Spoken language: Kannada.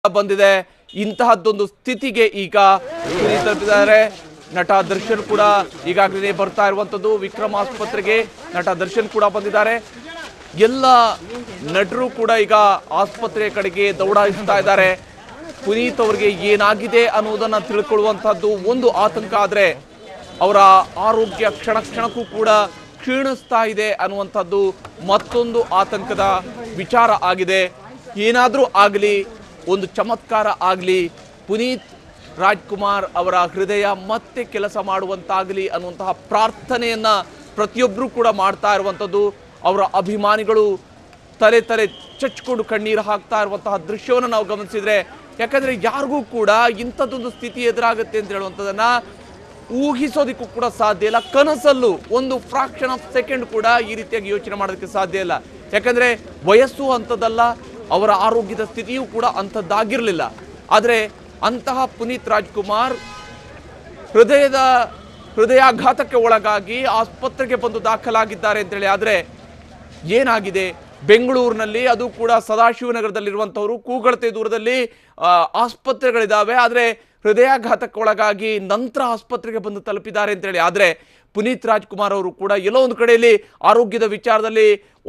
ಬಂದಿದೆ ಇಂತಹದ್ದೊಂದು ಸ್ಥಿತಿಗೆ ಈಗ ಪುನೀತ್ ತಲುಪಿದ್ದಾರೆ ನಟ ದರ್ಶನ್ ಕೂಡ ಈಗಾಗಲೇ ಬರ್ತಾ ಇರುವಂತದ್ದು ವಿಕ್ರಮ್ ಆಸ್ಪತ್ರೆಗೆ ನಟ ದರ್ಶನ್ ಕೂಡ ಬಂದಿದ್ದಾರೆ ಎಲ್ಲ ನಟರು ಕೂಡ ಈಗ ಆಸ್ಪತ್ರೆ ಕಡೆಗೆ ದೌಡಾಯಿಸ್ತಾ ಇದ್ದಾರೆ ಪುನೀತ್ ಅವರಿಗೆ ಏನಾಗಿದೆ ಅನ್ನೋದನ್ನ ತಿಳ್ಕೊಳ್ಳುವಂತಹದ್ದು ಒಂದು ಆತಂಕ ಆದ್ರೆ ಅವರ ಆರೋಗ್ಯ ಕ್ಷಣ ಕ್ಷಣಕ್ಕೂ ಕೂಡ ಕ್ಷೀಣಿಸ್ತಾ ಇದೆ ಅನ್ನುವಂಥದ್ದು ಮತ್ತೊಂದು ಆತಂಕದ ವಿಚಾರ ಆಗಿದೆ ಏನಾದರೂ ಆಗಲಿ ಒಂದು ಚಮತ್ಕಾರ ಆಗಲಿ ಪುನೀತ್ ರಾಜ್ಕುಮಾರ್ ಅವರ ಹೃದಯ ಮತ್ತೆ ಕೆಲಸ ಮಾಡುವಂತಾಗಲಿ ಅನ್ನುವಂತಹ ಪ್ರಾರ್ಥನೆಯನ್ನ ಪ್ರತಿಯೊಬ್ಬರು ಕೂಡ ಮಾಡ್ತಾ ಇರುವಂಥದ್ದು ಅವರ ಅಭಿಮಾನಿಗಳು ತಲೆ ತಲೆ ಚಚ್ಕೊಂಡು ಕಣ್ಣೀರು ಹಾಕ್ತಾ ಇರುವಂತಹ ದೃಶ್ಯವನ್ನು ನಾವು ಗಮನಿಸಿದ್ರೆ ಯಾಕಂದ್ರೆ ಯಾರಿಗೂ ಕೂಡ ಇಂಥದ್ದೊಂದು ಸ್ಥಿತಿ ಎದುರಾಗುತ್ತೆ ಅಂತ ಹೇಳುವಂಥದ್ದನ್ನ ಊಹಿಸೋದಕ್ಕೂ ಕೂಡ ಸಾಧ್ಯ ಇಲ್ಲ ಕನಸಲ್ಲೂ ಒಂದು ಫ್ರಾಕ್ಷನ್ ಆಫ್ ಸೆಕೆಂಡ್ ಕೂಡ ಈ ರೀತಿಯಾಗಿ ಯೋಚನೆ ಮಾಡೋದಕ್ಕೆ ಸಾಧ್ಯ ಇಲ್ಲ ಯಾಕಂದ್ರೆ ವಯಸ್ಸು ಅಂಥದ್ದಲ್ಲ ಅವರ ಆರೋಗ್ಯದ ಸ್ಥಿತಿಯೂ ಕೂಡ ಅಂಥದ್ದಾಗಿರಲಿಲ್ಲ ಆದರೆ ಅಂತಹ ಪುನೀತ್ ರಾಜ್ಕುಮಾರ್ ಹೃದಯದ ಹೃದಯಾಘಾತಕ್ಕೆ ಒಳಗಾಗಿ ಆಸ್ಪತ್ರೆಗೆ ಬಂದು ದಾಖಲಾಗಿದ್ದಾರೆ ಅಂತೇಳಿ ಆದರೆ ಏನಾಗಿದೆ ಬೆಂಗಳೂರಿನಲ್ಲಿ ಅದು ಕೂಡ ಸದಾಶಿವನಗರದಲ್ಲಿರುವಂಥವರು ಕೂಗಳತೆ ದೂರದಲ್ಲಿ ಆ, ಆಸ್ಪತ್ರೆಗಳಿದ್ದಾವೆ ಆದರೆ ಹೃದಯಾಘಾತಕ್ಕೆ ಒಳಗಾಗಿ ನಂತರ ಆಸ್ಪತ್ರೆಗೆ ಬಂದು ತಲುಪಿದ್ದಾರೆ ಅಂತೇಳಿ ಆದರೆ ಪುನೀತ್ ರಾಜ್ಕುಮಾರ್ ಅವರು ಕೂಡ ಎಲ್ಲೋ ಒಂದು ಕಡೆಯಲ್ಲಿ ಆರೋಗ್ಯದ ವಿಚಾರದಲ್ಲಿ